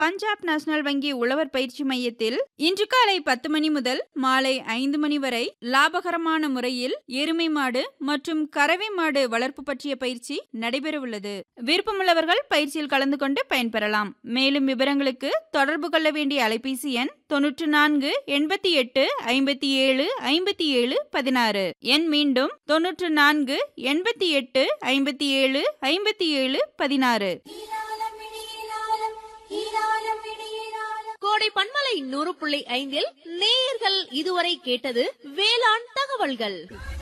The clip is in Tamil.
பஞ்சாப் நேஷனல் வங்கி உழவர் பயிற்சி மையத்தில் இன்று காலை பத்து மணி முதல் மாலை ஐந்து மணி வரை லாபகரமான முறையில் எருமை மாடு மற்றும் கறவை மாடு வளர்ப்பு பற்றிய பயிற்சி நடைபெறவுள்ளது விருப்பமுள்ளவர்கள் பயிற்சியில் கலந்து கொண்டு பயன்பெறலாம் மேலும் விவரங்களுக்கு தொடர்பு கொள்ள வேண்டிய அலைபேசி எண் தொன்னூற்று நான்கு எண்பத்தி எட்டு ஐம்பத்தி ஏழு ஐம்பத்தி ஏழு பதினாறு எண் மீண்டும் தொன்னூற்று நான்கு எண்பத்தி எட்டு ஐம்பத்தி ஏழு ஐம்பத்தி ஏழு பதினாறு கோடை பண்பலை நூறு புள்ளி ஐந்தில் நேயர்கள் இதுவரை கேட்டது வேளாண் தகவல்கள்